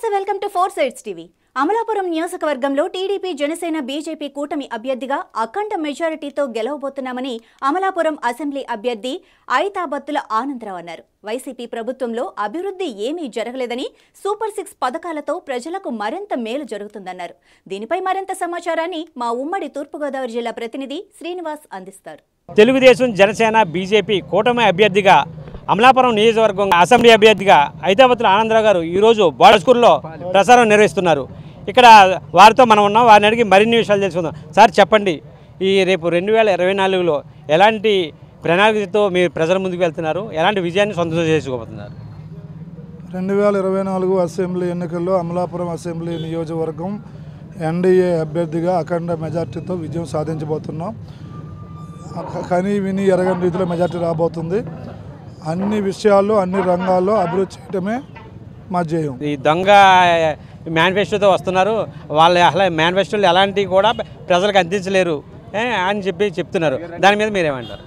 welcome to four sides TV Amalapuram నియోజకవర్గంలో TDP Janasena BJP కూటమి అభ్యర్థిగా అఖండ మెజారిటీతో గెలవబోతున్నామని అమలాపురం అసెంబ్లీ అభ్యర్థి ఐతాబత్తుల ఆనందరావు అన్నారు వైసీపీ ప్రభుత్వంలో అభివృద్ధి ఏమీ జరగలేదని సూపర్ సిక్స్ పథకాలతో ప్రజలకు మరింత మేలు జరుగుతుందన్నారు దీనిపై మరింత సమాచారాన్ని మా ఉమ్మడి తూర్పుగోదావరి జిల్లా ప్రతినిధి శ్రీనివాస్ అందిస్తారు తెలుగుదేశం జనసేన బీజేపీ కూటమి అభ్యర్థిగా అమలాపురం నియోజకవర్గం అసెంబ్లీ అభ్యర్థిగా ఐతావతుల ఆనందరావు గారు ఈరోజు బాడస్కూర్లో ప్రసారం నిర్వహిస్తున్నారు ఇక్కడ వారితో మనం ఉన్నాం వారిని అడిగి మరిన్ని విషయాలు తెలుసుకుందాం సార్ చెప్పండి ఈ రేపు రెండు వేల ఇరవై నాలుగులో ఎలాంటి ప్రణాళికతో మీరు ప్రజల ముందుకు వెళ్తున్నారు ఎలాంటి విజయాన్ని సొంతం చేసుకోబోతున్నారు రెండు వేల ఇరవై నాలుగు అసెంబ్లీ ఎన్నికల్లో అమలాపురం అసెంబ్లీ నియోజకవర్గం ఎన్డీఏ అభ్యర్థిగా అఖండ మెజార్టీతో విజయం సాధించబోతున్నాం అక- కని విని ఎరగని రీతిలో మెజార్టీ రాబోతుంది అన్ని విషయాల్లో అన్ని రంగాల్లో అభివృద్ధి చేయటమే మా ధ్యేయం ఈ దొంగ మేనిఫెస్టోతో వస్తున్నారు వాళ్ళ అసలు మేనిఫెస్టోలు ఎలాంటివి కూడా ప్రజలకు అందించలేరు ఏ, అని చెప్పి చెప్తున్నారు దాని మీద మీరేమంటారు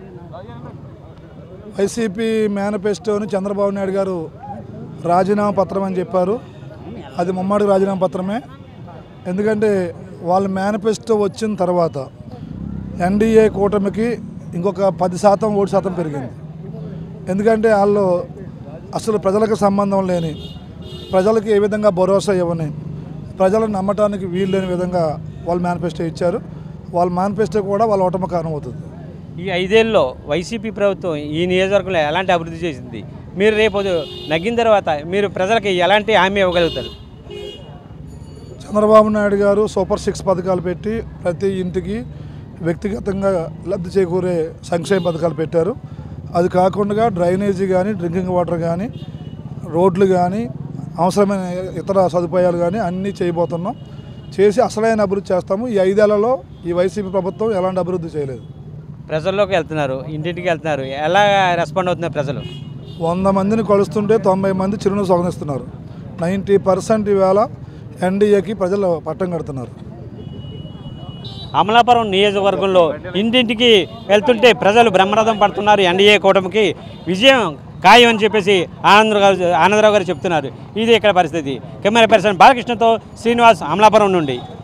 వైసీపీ మేనిఫెస్టోని చంద్రబాబు నాయుడు గారు రాజీనామా పత్రం అని చెప్పారు అది ముమ్మడి రాజీనామా పత్రమే ఎందుకంటే వాళ్ళ మేనిఫెస్టో వచ్చిన తర్వాత ఎన్డీఏ కూటమికి ఇంకొక పది శాతం ఓటు శాతం పెరిగింది ఎందుకంటే వాళ్ళు అసలు ప్రజలకు సంబంధం లేని ప్రజలకు ఏ విధంగా భరోసా ఇవ్వని ప్రజలను నమ్మటానికి వీలు లేని విధంగా వాళ్ళు మేనిఫెస్టో ఇచ్చారు వాళ్ళ మేనిఫెస్టో కూడా వాళ్ళ ఓటమి కారణం అవుతుంది ఈ ఐదేళ్ళలో వైసీపీ ప్రభుత్వం ఈ నియోజకవర్గంలో ఎలాంటి అభివృద్ధి చేసింది మీరు రేపు నగ్గిన తర్వాత మీరు ప్రజలకి ఎలాంటి హామీ ఇవ్వగలుగుతారు చంద్రబాబు నాయుడు గారు సూపర్ సిక్స్ పథకాలు పెట్టి ప్రతి ఇంటికి వ్యక్తిగతంగా లబ్ధి చేకూరే సంక్షేమ పథకాలు పెట్టారు అది కాకుండా డ్రైనేజీ కానీ డ్రింకింగ్ వాటర్ కానీ రోడ్లు కానీ అవసరమైన ఇతర సదుపాయాలు కానీ అన్నీ చేయబోతున్నాం చేసి అసలైన అభివృద్ధి చేస్తాము ఈ ఐదేళ్లలో ఈ వైసీపీ ప్రభుత్వం ఎలాంటి అభివృద్ధి చేయలేదు ప్రజల్లోకి వెళ్తున్నారు ఇంటింటికి వెళ్తున్నారు ఎలా రెస్పాండ్ అవుతున్నారు ప్రజలు వంద మందిని కలుస్తుంటే తొంభై మంది చిరునవ్వు స్వాగతిస్తున్నారు నైంటీ పర్సెంట్ ఈవేళ ఎన్డీఏకి ప్రజలు పట్టం కడుతున్నారు అమలాపురం నియోజకవర్గంలో ఇంటింటికి వెళ్తుంటే ప్రజలు బ్రహ్మరథం పడుతున్నారు ఎన్డీఏ కూటమికి విజయం ఖాయం అని చెప్పేసి ఆనందరావు గారు ఆనందరావు గారు చెప్తున్నారు ఇది ఇక్కడ పరిస్థితి కెమెరా పర్సన్ బాలకృష్ణతో శ్రీనివాస్ అమలాపురం నుండి